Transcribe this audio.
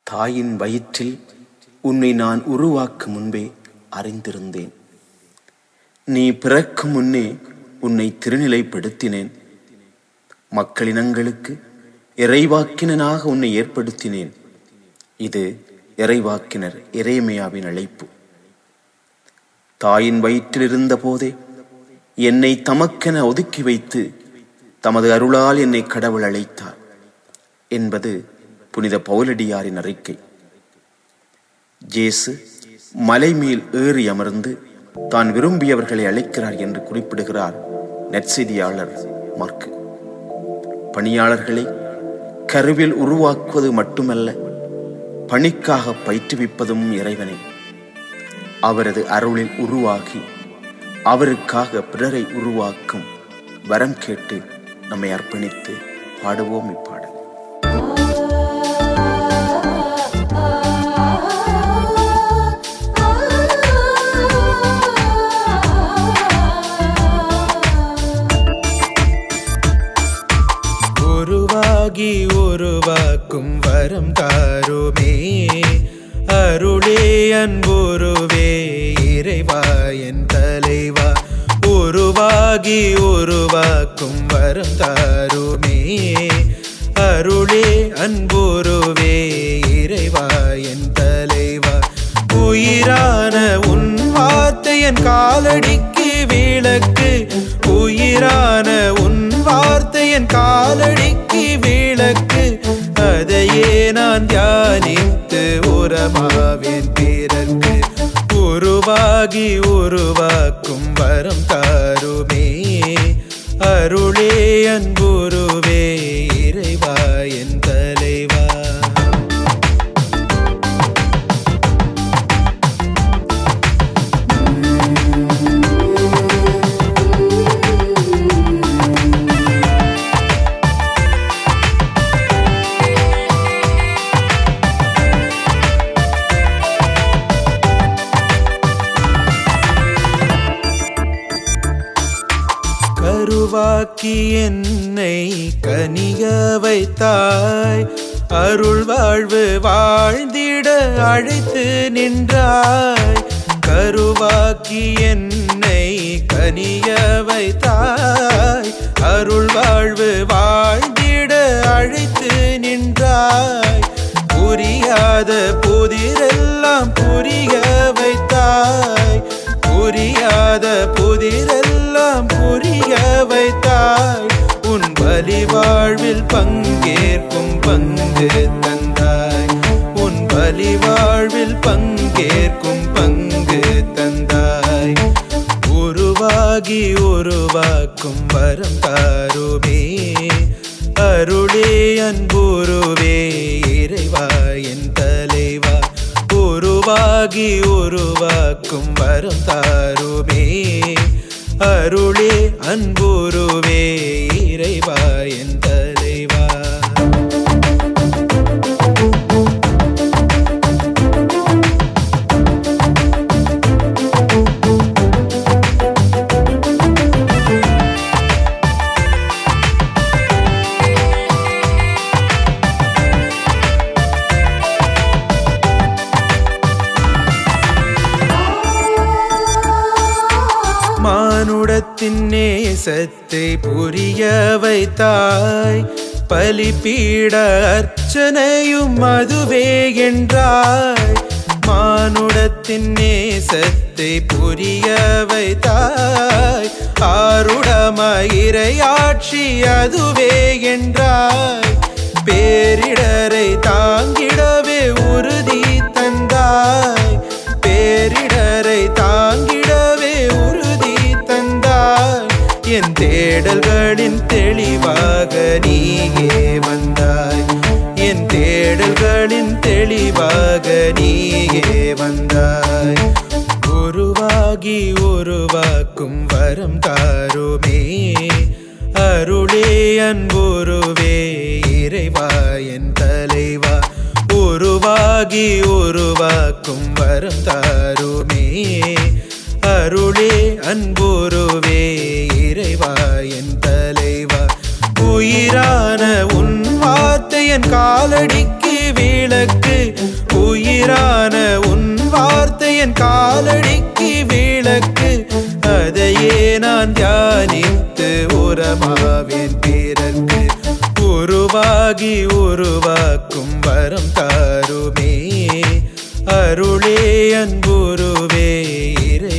தாயின் வயிற்றில் உன்னை நான் உருவாக்கும் முன்பே அறிந்திருந்தேன் நீ பிறக்கும் முன்னே உன்னை திருநிலைப்படுத்தினேன் மக்களினங்களுக்கு இறைவாக்கினனாக உன்னை ஏற்படுத்தினேன் இது இறைவாக்கினர் இறைமையாவின் அழைப்பு தாயின் வயிற்றில் இருந்த போதே என்னை தமக்கென ஒதுக்கி வைத்து தமது அருளால் என்னை கடவுள் அழைத்தார் என்பது புனித பவுலடியாரின் அறிக்கை ஜேசு மலை மேல் ஏறி அமர்ந்து தான் விரும்பியவர்களை அழைக்கிறார் என்று குறிப்பிடுகிறார் நற்செய்தியாளர் மார்க்கு பணியாளர்களை கருவில் உருவாக்குவது மட்டுமல்ல பணிக்காக பயிற்றுவிப்பதும் இறைவனை அவரது அருளில் உருவாகி அவருக்காக பிறரை உருவாக்கும் வரம் கேட்டு நம்மை அர்ப்பணித்து பாடுவோம் இப்பாடல் உருவாகி உருவாக்கும் வரம் தாருமே அருளே அன்புருவே இறைவா என் தலைவா உருவாகி உருவாக்கும் வரம் தாருமே அருளே அன்புருவே இறைவா என் தலைவா உயிரான உன் வார்த்தை என் காலடிக்கு விளக்கு உயிரான உன் வார்த்தை என் காலடிக்கு விளக்கு அதையே நான் தியானித்து உரமாவேன் பிறர்க்கு உருவாகி உருவாக்கும் வரம் தாருமே அருளே அன்புருவே இறைவா என் தலைவா கருவாக்கி என்னை கனிய வைத்தாய் அருள் வாழ்வு வாழ்ந்திட அழைத்து நின்றாய் கருவாக்கி என்னை கனிய வைத்தாய் அருள் வாழ்வு வாழ்ந்திட அழைத்து நின்றாய் புரியாத புதிரெல்லாம் புரிய வைத்தாய் புரியாத புதிரெல்லாம் புரிய வைத்தாய் உன் பலி வாழ்வில் பங்கேற்கும் பங்கு தந்தாய் உன் பலி வாழ்வில் பங்கேற்கும் பங்கு தந்தாய் உருவாகி உருவாக்கும் வரம் தாருமே அருளே அன்புருவே இறைவா என் தலைவா உருவாகி உருவாக்கும் வரம் தாருமே அருளே அன்புருவே இறைவா என் தலைவா மானுடத்தின் நேசத்தை புரிய வைத்தாய் பலிபீட அர்ச்சனையும் அதுவே என்றாய் மானுடத்தின் நேசத்தை புரிய வைத்தாய் ஆருடமயிரையாட்சி அதுவே என்றாய் பேரிடரை தாங்கிடவே உறுதி தந்தாய் பேரிடரை தாங்கிடவே உறுதி தந்தாய் என் தேடல்களின் தெளிவாக நீயே வந்தாய் என் தேடல்களின் தெளிவாக நீயே வந்தாய் உருவாகி உருவாக்கும் வரம் தாருமே அருளே அன்புருவே இறைவா என் தலைவா உருவாகி உருவாக்கும் வரம் தாருமே அருளே அன்புருவே இறைவா என் தலைவா உயிரான உன் வார்த்தை என் காலடிக்கு விளக்கு உருவமாவேன் பிறர்க்கு உருவாகி உருவாக்கும் வரம் தாருமே அருளே அன்புருவே இறை